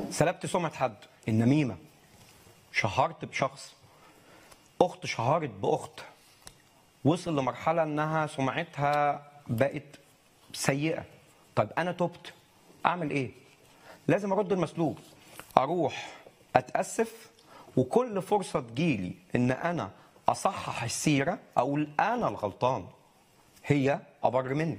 سلبت سمعه حد النميمه شهرت بشخص اخت شهرت باخت وصل لمرحله انها سمعتها بقت سيئه طيب انا تبت اعمل ايه لازم ارد المسلوب اروح اتاسف وكل فرصه تجيلي ان انا اصحح السيره اقول انا الغلطان هي ابر مني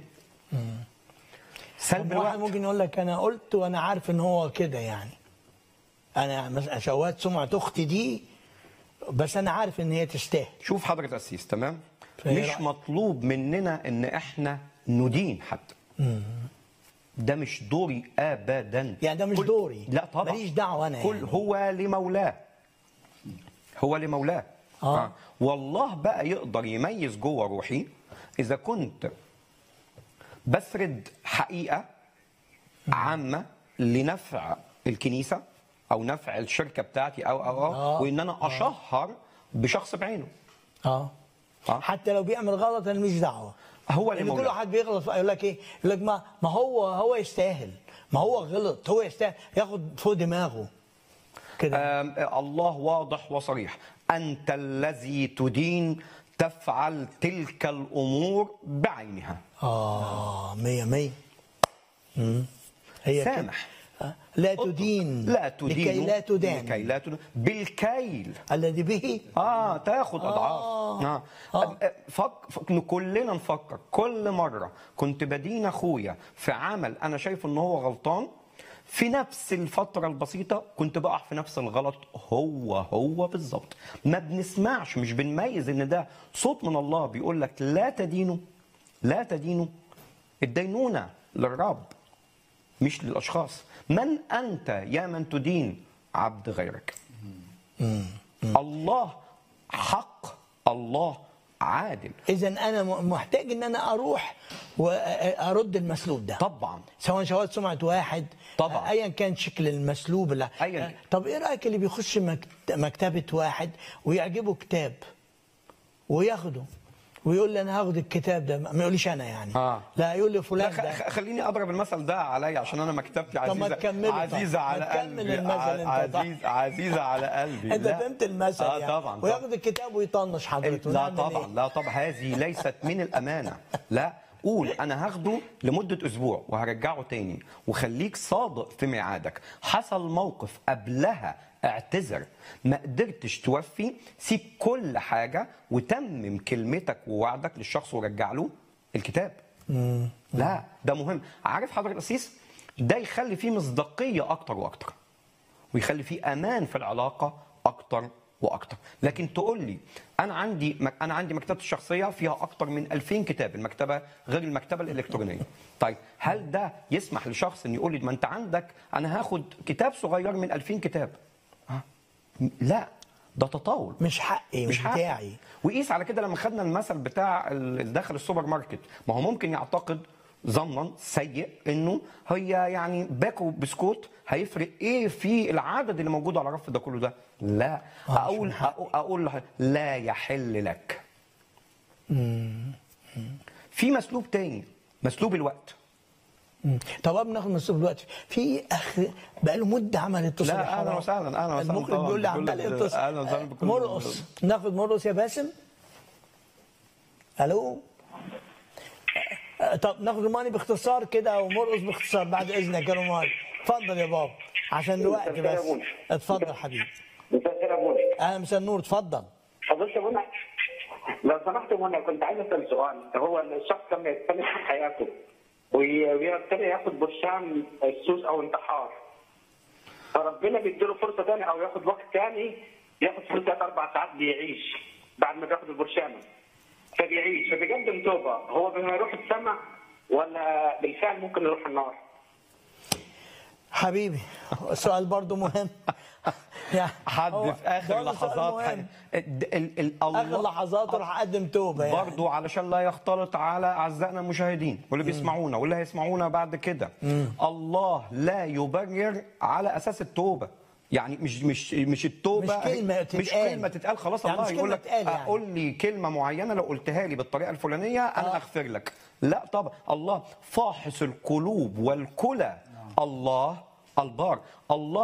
سلب طب واحد الوقت ممكن يقول لك انا قلت وانا عارف ان هو كده يعني انا مثلا شوهت سمعه اختي دي بس انا عارف ان هي تستاهل شوف حضرة أسيس تمام فإيه مش رأيك؟ مطلوب مننا ان احنا ندين حد ده مش دوري ابدا يعني ده مش كل- دوري. لا طبعا ماليش دعوة أنا كل يعني. هو لمولاه هو لمولاه آه. والله بقى يقدر يميز جوه روحي اذا كنت بسرد حقيقه عامه لنفع الكنيسه او نفع الشركه بتاعتي او او او آه. وان انا اشهر بشخص بعينه اه آه. حتى لو بيعمل غلط انا مش دعوه هو لان لمولاه كل واحد بيغلط يقول لك ايه يقول لك ما ما هو هو يستاهل ما هو غلط هو يستاهل ياخد فوق دماغه كده آم، الله واضح وصريح أنت الذي تدين تفعل تلك الأمور بعينها اه مية مية مم. هي كده. سامح آه. لا تدين لا تدين لكي لا تدان لكي لا تدين بالكيل الذي به اه تاخد اضعاف آه. آه. آه. آه. فك... فك... كلنا نفكر كل مره كنت بدين اخويا في عمل انا شايف ان هو غلطان في نفس الفترة البسيطة كنت بقع في نفس الغلط هو هو بالظبط ما بنسمعش مش بنميز ان ده صوت من الله بيقول لك لا تدينوا لا تدينوا الدينونة للرب مش للأشخاص من أنت يا من تدين عبد غيرك الله حق الله عادل اذا انا م- محتاج ان انا اروح وارد المسلوب ده طبعا سواء شوهت سمعه واحد طبعا. ايا كان شكل المسلوب لا أياً كان. طب ايه رايك اللي بيخش مكت- مكتبه واحد ويعجبه كتاب وياخده ويقول لي انا هاخد الكتاب ده ما يقوليش انا يعني آه. لا يقول لي لا فلان خ- ده خ- خليني اضرب المثل ده عليا عشان انا مكتبتي طب ما عزيزه تكمله طب. عزيزه ما على تكمل قلبي المثل ع- انت طب. عزيز عزيزه على قلبي انت لا. فهمت المثل اه يعني طبعا طبعا وياخد الكتاب ويطنش حضرته لا نعمل طبعا إيه؟ لا طبعا هذه ليست من الامانه لا قول انا هاخده لمده اسبوع وهرجعه تاني وخليك صادق في ميعادك حصل موقف قبلها اعتذر ما قدرتش توفي سيب كل حاجه وتمم كلمتك ووعدك للشخص ورجع له الكتاب لا ده مهم عارف حضرتك القسيس ده يخلي فيه مصداقيه اكتر واكتر ويخلي فيه امان في العلاقه اكتر واكتر لكن تقول لي انا عندي انا عندي مكتبتي الشخصيه فيها اكتر من 2000 كتاب المكتبه غير المكتبه الالكترونيه طيب هل ده يسمح لشخص ان يقول لي ما انت عندك انا هاخد كتاب صغير من 2000 كتاب ها؟ لا ده تطاول مش حقي مش حقي. بتاعي وقيس على كده لما خدنا المثل بتاع ال- داخل السوبر ماركت ما هو ممكن يعتقد ظنا سيء انه هي يعني باكو بسكوت هيفرق ايه في العدد اللي موجود على الرف ده كله ده لا آه، مش اقول من حقي. أقول- اقول له لا يحل لك في مسلوب تاني مسلوب الوقت مم. طب قبل ناخد من الصبح دلوقتي في اخ بقاله مده عمل اتصل لا، بحرام. أهلا وسهلا، أهلا وسهلا المخرج طبعاً بيقول لي بكل- عمال يتصل أهلا وسهلا بكل- مرقص ناخد مرقص يا باسم الو آه، طب ناخد روماني باختصار كده ومرقص باختصار بعد اذنك يا روماني اتفضل يا بابا عشان الوقت مساء بس الخير يا بوني. اتفضل حبيبي مساء الخير يا منى اهلا مساء النور اتفضل حضرتك يا منى لو سمحت يا منى كنت عايز اسال سؤال هو الشخص لما يتكلم عن حياته وي- ويبتدي ياخد برشام السوس او انتحار فربنا بيديله فرصه ثانيه او ياخد وقت ثاني ياخد فرصه ثلاث اربع ساعات بيعيش بعد ما بياخد البرشامه فبيعيش فبيقدم توبه هو بما يروح السماء ولا بالفعل ممكن يروح النار؟ حبيبي السؤال برضو مهم يعني حد هو في اخر ده سؤال لحظات مهم. حي... ال... ال... ال... اخر الله لحظات راح اقدم توبه يعني برضو علشان لا يختلط على اعزائنا المشاهدين واللي بيسمعونا واللي هيسمعونا بعد كده الله لا يبرر على اساس التوبه يعني مش مش مش التوبه مش كلمة مش تتقال. كلمه تتقال خلاص يعني الله مش يقول كلمة لك تتقال يعني. قول لي كلمه معينه لو قلتها لي بالطريقه الفلانيه انا آه. اغفر لك لا طبعا الله فاحص القلوب والكلى الله البار الله